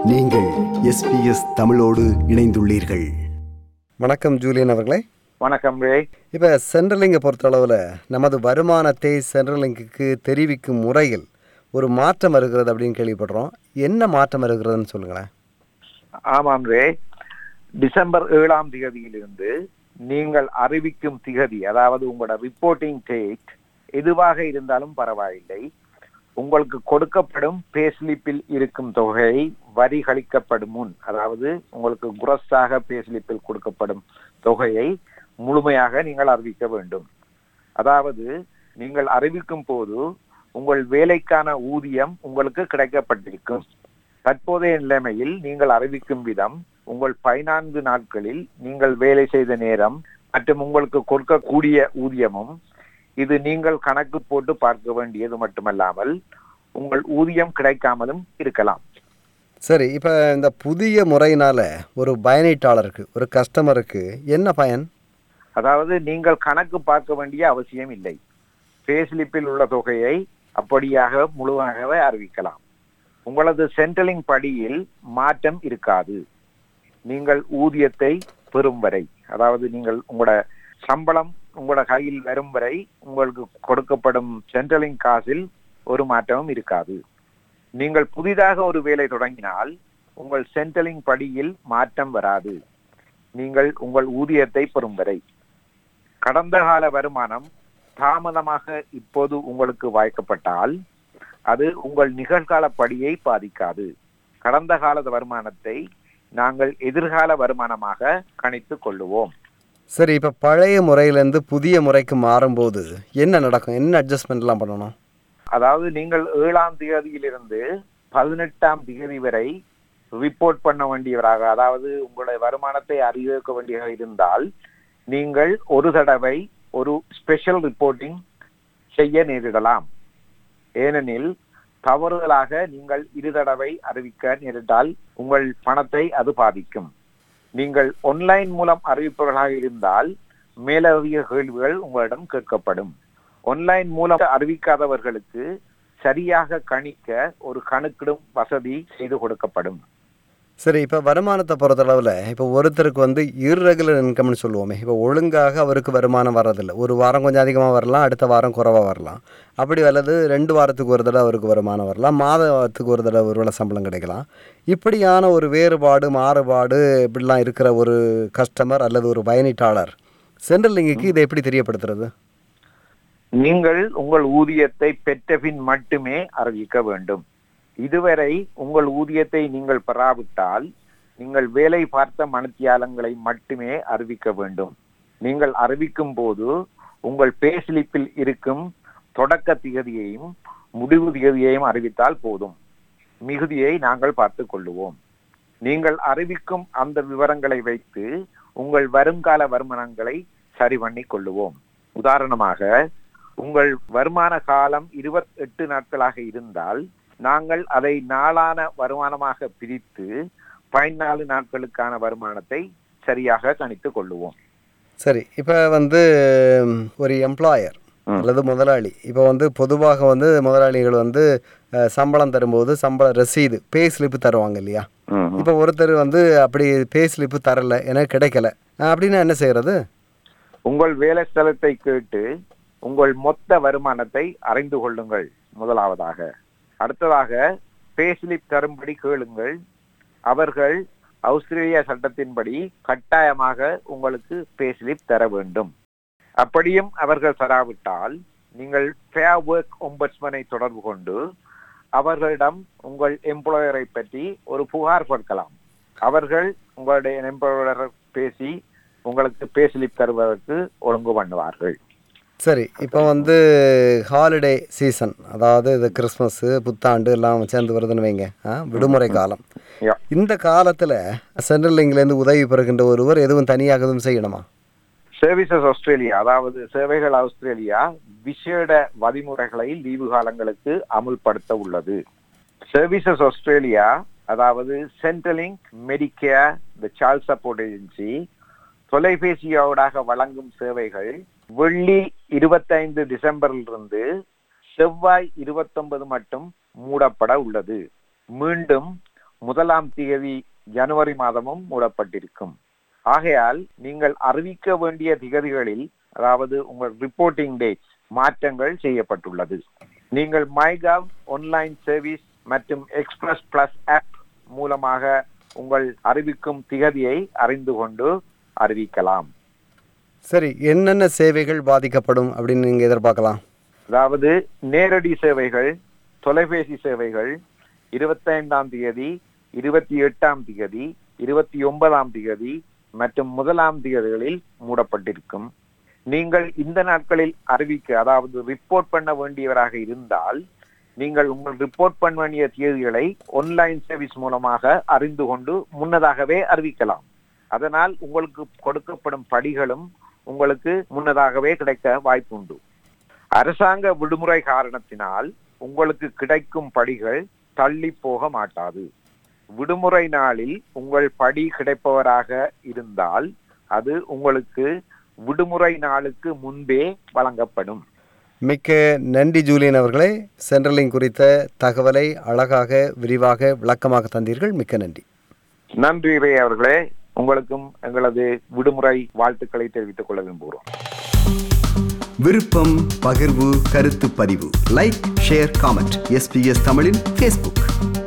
நீங்கள் எஸ்பிஎஸ் தமிழோடு இணைந்துள்ளீர்கள் வணக்கம் ஜூலியன் அவர்களே வணக்கம் ரே இப்போ சென்ட்ரலிங்கை பொறுத்தளவில் நமது வருமானத்தை சென்ட்ரலிங்குக்கு தெரிவிக்கும் முறையில் ஒரு மாற்றம் வருகிறது அப்படின்னு கேள்விப்படுறோம் என்ன மாற்றம் வருகிறதுன்னு சொல்லுங்களேன் ஆமாம் ரே டிசம்பர் ஏழாம் திகதியிலிருந்து நீங்கள் அறிவிக்கும் திகதி அதாவது உங்களோட ரிப்போர்ட்டிங் டேட் எதுவாக இருந்தாலும் பரவாயில்லை உங்களுக்கு கொடுக்கப்படும் பேஸ்லிப்பில் இருக்கும் தொகை வரி கழிக்கப்படும் முன் அதாவது உங்களுக்கு குரஸாக பேஸ்லிப்பில் கொடுக்கப்படும் தொகையை முழுமையாக நீங்கள் அறிவிக்க வேண்டும் அதாவது நீங்கள் அறிவிக்கும் போது உங்கள் வேலைக்கான ஊதியம் உங்களுக்கு கிடைக்கப்பட்டிருக்கும் தற்போதைய நிலைமையில் நீங்கள் அறிவிக்கும் விதம் உங்கள் பதினான்கு நாட்களில் நீங்கள் வேலை செய்த நேரம் மற்றும் உங்களுக்கு கொடுக்கக்கூடிய ஊதியமும் இது நீங்கள் கணக்கு போட்டு பார்க்க வேண்டியது மட்டுமல்லாமல் உங்கள் ஊதியம் கிடைக்காமலும் இருக்கலாம் சரி இப்போ இந்த புதிய முறையினால் ஒரு பயனீட்டாளருக்கு ஒரு கஸ்டமருக்கு என்ன பயன் அதாவது நீங்கள் கணக்கு பார்க்க வேண்டிய அவசியம் இல்லை பேஸ்லிப்பில் உள்ள தொகையை அப்படியாக முழுமையாகவே அறிவிக்கலாம் உங்களது சென்ட்ரலிங் படியில் மாற்றம் இருக்காது நீங்கள் ஊதியத்தை பெறும் வரை அதாவது நீங்கள் உங்களோட சம்பளம் உங்களோட கையில் வரும் வரை உங்களுக்கு கொடுக்கப்படும் சென்ட்ரலிங் காசில் ஒரு மாற்றமும் இருக்காது நீங்கள் புதிதாக ஒரு வேலை தொடங்கினால் உங்கள் சென்ட்ரலிங் படியில் மாற்றம் வராது நீங்கள் உங்கள் ஊதியத்தை பெறும் வரை கடந்த கால வருமானம் தாமதமாக இப்போது உங்களுக்கு வாய்க்கப்பட்டால் அது உங்கள் நிகழ்கால படியை பாதிக்காது கடந்த கால வருமானத்தை நாங்கள் எதிர்கால வருமானமாக கணித்துக் கொள்ளுவோம் சரி இப்போ பழைய முறையிலேருந்து புதிய முறைக்கு மாறும்போது என்ன நடக்கும் என்ன அட்ஜஸ்ட்மெண்ட்லாம் பண்ணணும் அதாவது நீங்கள் ஏழாம் தேதியிலிருந்து பதினெட்டாம் தேதி வரை ரிப்போர்ட் பண்ண வேண்டியவராக அதாவது உங்களுடைய வருமானத்தை அறிவிக்க வேண்டியதாக இருந்தால் நீங்கள் ஒரு தடவை ஒரு ஸ்பெஷல் ரிப்போர்ட்டிங் செய்ய நேரிடலாம் ஏனெனில் தவறுதலாக நீங்கள் இரு தடவை அறிவிக்க நேரிட்டால் உங்கள் பணத்தை அது பாதிக்கும் நீங்கள் ஒன்லைன் மூலம் அறிவிப்பவர்களாக இருந்தால் மேலதிக கேள்விகள் உங்களிடம் கேட்கப்படும் ஒன்லைன் மூலம் அறிவிக்காதவர்களுக்கு சரியாக கணிக்க ஒரு கணக்கிடும் வசதி செய்து கொடுக்கப்படும் சரி இப்போ வருமானத்தை பொறுத்தளவில் இப்போ ஒருத்தருக்கு வந்து இர்ரெகுலர் இன்கம்னு சொல்லுவோமே இப்போ ஒழுங்காக அவருக்கு வருமானம் வர்றதில்ல ஒரு வாரம் கொஞ்சம் அதிகமாக வரலாம் அடுத்த வாரம் குறைவாக வரலாம் அப்படி அல்லது ரெண்டு வாரத்துக்கு ஒரு தடவை அவருக்கு வருமானம் வரலாம் மாதத்துக்கு ஒரு தடவை ஒரு வேளை சம்பளம் கிடைக்கலாம் இப்படியான ஒரு வேறுபாடு மாறுபாடு இப்படிலாம் இருக்கிற ஒரு கஸ்டமர் அல்லது ஒரு பயனீட்டாளர் சென்ட்ரல் லிங்குக்கு இதை எப்படி தெரியப்படுத்துறது நீங்கள் உங்கள் ஊதியத்தை பெற்ற பின் மட்டுமே அறிவிக்க வேண்டும் இதுவரை உங்கள் ஊதியத்தை நீங்கள் பெறாவிட்டால் நீங்கள் வேலை பார்த்த மனத்தியாலங்களை மட்டுமே அறிவிக்க வேண்டும் நீங்கள் அறிவிக்கும் போது உங்கள் பேஸ்லிப்பில் இருக்கும் தொடக்க திகதியையும் முடிவு திகதியையும் அறிவித்தால் போதும் மிகுதியை நாங்கள் பார்த்துக் கொள்ளுவோம் நீங்கள் அறிவிக்கும் அந்த விவரங்களை வைத்து உங்கள் வருங்கால வருமானங்களை சரி பண்ணி கொள்ளுவோம் உதாரணமாக உங்கள் வருமான காலம் இருபத்தி எட்டு நாட்களாக இருந்தால் நாங்கள் அதை நாளான வருமானமாக பிரித்து பதினாலு நாட்களுக்கான வருமானத்தை சரியாக கணித்துக் கொள்ளுவோம் சரி இப்போ வந்து ம், ஒரு எம்ப்ளாயர் ம். அல்லது முதலாளி இப்போ வந்து பொதுவாக வந்து முதலாளிகள் வந்து அஹ், சம்பளம் தரும்போது சம்பள ரசீது பே ஸ்லிப்பு தருவாங்க இல்லையா இப்போ ஒருத்தர் வந்து அப்படி பே ஸ்லிப்பு தரல எனக்கு கிடைக்கல அஹ், அப்படின்னா என்ன செய்யறது உங்கள் வேலை ஸ்தலத்தை கேட்டு உங்கள் மொத்த வருமானத்தை அறிந்து கொள்ளுங்கள் முதலாவதாக அடுத்ததாக பேஸ்லிப் தரும்படி கேளுங்கள் அவர்கள் ஆஸ்திரேலியா சட்டத்தின்படி கட்டாயமாக உங்களுக்கு பேஸ்லிப் தர வேண்டும் அப்படியும் அவர்கள் தராவிட்டால் நீங்கள் ஃபேர் ஒர்க் ஒம்பட்ஸ்மனை தொடர்பு கொண்டு அவர்களிடம் உங்கள் எம்ப்ளாயரை பற்றி ஒரு புகார் கொடுக்கலாம் அவர்கள் உங்களுடைய எம்ப்ளாயர் பேசி உங்களுக்கு பேஸ்லிப் தருவதற்கு ஒழுங்கு பண்ணுவார்கள் சரி இப்போ வந்து ஹாலிடே சீசன் அதாவது இது கிறிஸ்மஸ்ஸு புத்தாண்டு எல்லாம் சேர்ந்து வருதுன்னு வைங்க ஆ, விடுமுறை காலம் Yeah. இந்த காலத்தில் சென்ட்ரல் லிங்க்லேருந்து உதவி பெறுகின்ற ஒருவர் எதுவும் தனியாக எதுவும் செய்யணுமா சர்வீசஸ் ஆஸ்திரேலியா அதாவது சேவைகள் ஆஸ்திரேலியா விசேட வழிமுறைகளை லீவு காலங்களுக்கு அமுல்படுத்த உள்ளது சர்வீசஸ் ஆஸ்திரேலியா அதாவது Centrelink Medicare the child support agency தொலைபேசியோடாக வழங்கும் சேவைகள் வெள்ளி இருபத்தைந்து டிசம்பரிலிருந்து செவ்வாய் இருபத்தொன்பது மட்டும் மூடப்பட உள்ளது மீண்டும் முதலாம் தேதி ஜனவரி மாதமும் மூடப்பட்டிருக்கும் ஆகையால் நீங்கள் அறிவிக்க வேண்டிய திகதிகளில் அதாவது உங்கள் ரிப்போர்ட்டிங் டேட் மாற்றங்கள் செய்யப்பட்டுள்ளது நீங்கள் மைகாவ் ஆன்லைன் சர்வீஸ் மற்றும் எக்ஸ்பிரஸ் பிளஸ் ஆப் மூலமாக உங்கள் அறிவிக்கும் திகதியை அறிந்து கொண்டு அறிவிக்கலாம் சரி என்னென்ன சேவைகள் பாதிக்கப்படும் அப்படின்னு நீங்கள் எதிர்பார்க்கலாம் அதாவது நேரடி சேவைகள் தொலைபேசி சேவைகள் இருபத்தைந்தாம் தேதி இருபத்தி எட்டாம் தேதி இருபத்தி ஒன்பதாம் தேதி மற்றும் முதலாம் தேதிகளில் மூடப்பட்டிருக்கும் நீங்கள் இந்த நாட்களில் அறிவிக்க அதாவது ரிப்போர்ட் பண்ண வேண்டியவராக இருந்தால் நீங்கள் உங்கள் ரிப்போர்ட் பண்ண வேண்டிய தேதிகளை ஆன்லைன் சர்வீஸ் மூலமாக அறிந்து கொண்டு முன்னதாகவே அறிவிக்கலாம் அதனால் உங்களுக்கு கொடுக்கப்படும் படிகளும் உங்களுக்கு முன்னதாகவே கிடைக்க வாய்ப்புண்டு அரசாங்க விடுமுறை காரணத்தினால் உங்களுக்கு கிடைக்கும் படிகள் தள்ளி போக மாட்டாது விடுமுறை நாளில் உங்கள் படி கிடைப்பவராக இருந்தால் அது உங்களுக்கு விடுமுறை நாளுக்கு முன்பே வழங்கப்படும் மிக்க நன்றி ஜூலியன் அவர்களே சென்ட்ரலிங் குறித்த தகவலை அழகாக விரிவாக விளக்கமாக தந்தீர்கள் மிக்க நன்றி நன்றி ரே அவர்களே உங்களுக்கும் எங்களது விடுமுறை வாழ்த்துக்களை தெரிவித்துக் கொள்ள விரும்புகிறோம் விருப்பம் பகிர்வு கருத்து பதிவு லைக் ஷேர் காமெண்ட் எஸ்பிஎஸ் தமிழின் ஃபேஸ்புக்